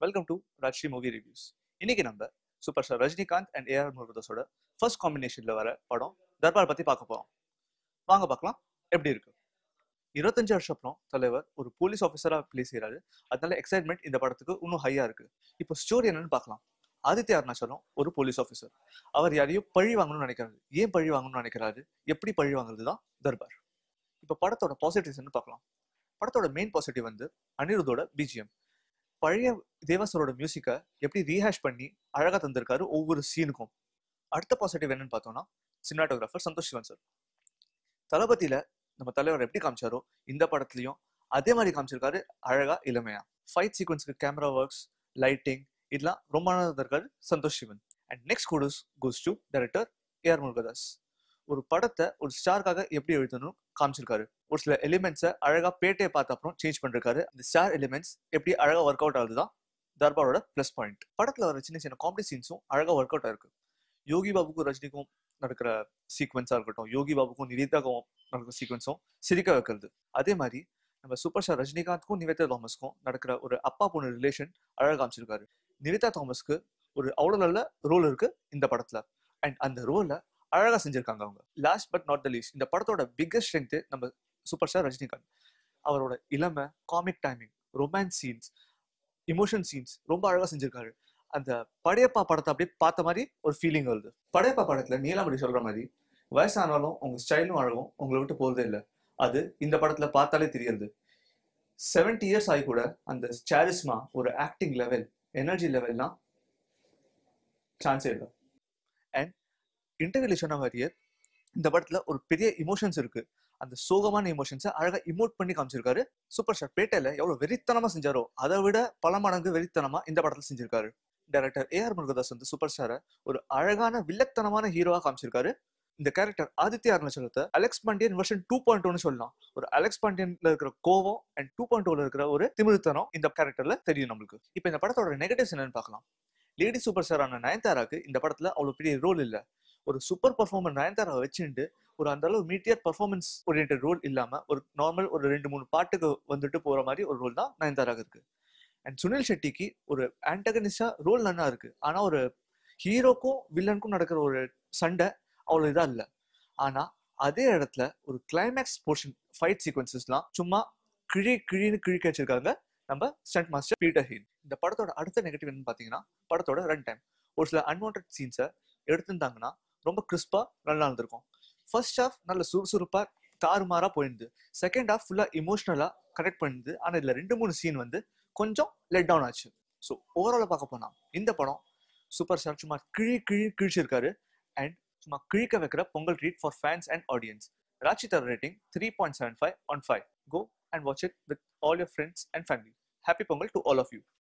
welcome to Rajshri movie reviews இன்னைக்கு நம்ம super star Rajinikanth and AR முருகதாஸோட ஃபர்ஸ்ட் காம்பினேஷன்ல வர படம் தர்பார் பத்தி பார்க்க போறோம் வாங்க பார்க்கலாம் எப்படி இருக்கு இருபத்தஞ்சு வருஷம் அப்புறம் தலைவர் ஒரு போலீஸ் ஆஃபீஸரா ப்ளே செய்யறாரு அதனால எக்ஸைட்மெண்ட் இந்த படத்துக்கு இன்னும் ஹையா இருக்கு இப்போ ஸ்டோரி என்னன்னு பார்க்கலாம் ஆதித்ய அருணாச்சலம் ஒரு போலீஸ் ஆஃபீஸர் அவர் யாரையும் பழி வாங்கணும்னு நினைக்கிறாரு ஏன் பழி வாங்கணும்னு நினைக்கிறாரு எப்படி பழி வாங்குறது தான் தர்பார் இப்போ படத்தோட பாசிட்டிவ்ஸ் பார்க்கலாம் படத்தோட மெயின் பாசிட்டிவ் வந்து அனிருத்தோட பிஜிஎம் பழைய தேவாசரோட மியூசிக்கை எப்படி ரீஹேஷ் பண்ணி அழகா தந்திருக்காரு ஒவ்வொரு சீனுக்கும் அடுத்த பாசிட்டிவ் என்னன்னு பார்த்தோம்னா சினிமாட்டோகிராஃபர் சந்தோஷ் சிவன் சார் தளபதியில நம்ம தலைவர் எப்படி காமிச்சாரோ இந்த படத்துலயும் அதே மாதிரி காமிச்சிருக்காரு அழகா இளமையா ஃபைட் சீக்வன்ஸ்க்கு கேமரா ஒர்க்ஸ் லைட்டிங் இதெல்லாம் ரொம்ப நல்லா இருக்காரு Santosh Sivan and next kudos goes to director AR Murugadoss ஒரு படத்தை ஒரு ஸ்டாருக்காக எப்படி எழுதணும் காமிச்சிருக்காரு ஒரு சில எலிமெண்ட்ஸை அழகா பேட்டையை பார்த்த அப்புறம் சேஞ்ச் பண்ணிருக்காரு இந்த ஸ்டார் எலிமெண்ட்ஸ் எப்படி அழகா ஒர்க் அவுட் ஆகுதுதான் தர்பாரோட ப்ளஸ் பாயிண்ட் படத்துல வர சின்ன சின்ன காமெடி சீன்ஸும் அழகா ஒர்க் அவுட் ஆயிருக்கு யோகி பாபுக்கும் ரஜினிக்கும் நடக்கிற சீக்வன்ஸா இருக்கட்டும் யோகி பாபுக்கும் நிவேதாக்கும் நடக்கிற சீக்வன்ஸும் சிரிக்க வைக்கிறது அதே மாதிரி நம்ம சூப்பர் ஸ்டார் ரஜினிகாந்த்க்கும் நிவேதா தாமஸ்க்கும் நடக்கிற ஒரு அப்பா பொண்ணு ரிலேஷன் அழகா காமிச்சிருக்காரு நிவேதா தாமஸ்க்கு ஒரு அவ்வளோ நல்ல ரோல் இருக்கு இந்த படத்துல அண்ட் அந்த ரோலை அழகா செஞ்சிருக்காங்க அவங்க last but not the least இந்த படத்தோட பிக்கஸ்ட் ஸ்ட்ரென்த் நம்ம சூப்பர் ஸ்டார் ரஜினிகாந்த் அவரோட இளமை comic timing romance scenes emotion scenes ரொம்ப அழகா செஞ்சிருக்காரு அந்த படையப்பா படத்தை அப்படியே பார்த்த மாதிரி ஒரு ஃபீலிங் வருது படையப்பா படத்துல நீலாமணி சொல்ற மாதிரி வயசானாலும் உங்க ஸ்டைலும் அழகும் உங்களை விட்டு போறதே இல்லை அது இந்த படத்துல பார்த்தாலே தெரியுது செவன்டி இயர்ஸ் ஆகி கூட அந்த சாரிஸ்மா ஒரு ஆக்டிங் லெவல் எனர்ஜி லெவல்லாம் சான்ஸே இல்லை அண்ட் இன்டர்வியூல சொன்ன மாதிரியே இந்த படத்துல ஒரு பெரிய இமோஷன்ஸ் இருக்கு அந்த சோகமான இமோஷன்ஸை அழகா இமோட் பண்ணி காமிச்சிருக்காரு சூப்பர் ஸ்டார் பேட்டையில எவ்வளவு வெறித்தனமா செஞ்சாரோ அதை விட பல மடங்கு வெறித்தனமா இந்த படத்துல செஞ்சிருக்காரு டைரக்டர் ஏஆர் முருகதாஸ் வந்து சூப்பர் ஸ்டாரை ஒரு அழகான வில்லத்தனமான ஹீரோவா காமிச்சிருக்காரு இந்த கேரக்டர் ஆதித்ய அருணாச்சலத்தை Alex Pandian version two point ஒன்னு சொல்லலாம் ஒரு அலெக்ஸ் பாண்டியன்ல இருக்கிற கோவம் அண்ட் டூ பாயிண்ட் டூல இருக்கிற ஒரு திமிருத்தனம் இந்த கேரக்டர்ல தெரியும் நம்மளுக்கு இப்போ இந்த படத்தோட நெகட்டிவ்ஸ் என்னன்னு பார்க்கலாம் லேடி சூப்பர் ஸ்டாரான நயன்தாராக்கு இந்த படத்துல அவ்வளவு பெரிய ரோல் இல்ல ஒரு சூப்பர் பர்ஃபார்மர் நயன்தாரா வச்சுட்டு ஒரு அந்த அளவு மீட்டியர் பர்ஃபார்மன்ஸ் ஓரியன்ட் ரோல் இல்லாம ஒரு நார்மல் ஒரு ரெண்டு மூணு பாட்டுக்கு வந்துட்டு போற மாதிரி ஒரு ரோல் தான் நயன்தாராக்கு இருக்கு அண்ட் சுனில் ஷெட்டிக்கு ஒரு ஆன்டகனிஸ்டா ரோல் நல்லா இருக்கு ஆனா ஒரு ஹீரோக்கும் வில்லனுக்கும் நடக்கிற ஒரு சண்டை அவ்வளவு இதா இல்ல ஆனா அதே இடத்துல ஒரு கிளைமேக்ஸ் போர்ஷன் ஃபைட் சீக்வன்சஸ்லாம் சும்மா கிழி கிழின்னு கிழிக்க வச்சிருக்காங்க நம்ம ஸ்டண்ட் மாஸ்டர் பீட்டர் ஹீல் இந்த படத்தோட அடுத்த நெகட்டிவ் என்னன்னு பாத்தீங்கன்னா படத்தோட ரன் டைம் ஒரு சில அன்வான்ட் சீன்ஸை எடுத்திருந்தாங்கன்னா ரொம்ப கிறிஸ்பா நல்லா இருந்திருக்கும் ஃபர்ஸ்ட் ஹாஃப் நல்ல சுறுசுறுப்பா தாறுமாறா போயிருந்து செகண்ட் ஹாஃப் ஃபுல்லா இமோஷனலா கனெக்ட் பண்ணுது ஆனா இதுல ரெண்டு மூணு சீன் வந்து கொஞ்சம் லெட் டவுன் ஆச்சு ஸோ ஓவராலா பார்க்க போனா இந்த படம் சூப்பர் ஸ்டார் சும்மா கிழி கிழி கிழிச்சிருக்காரு அண்ட் சும்மா கிழிக்க வைக்கிற Pongal treat for fans and audience ராச்சி தர rating three point seven five on five go and watch it with all your friends and family happy Pongal to all of you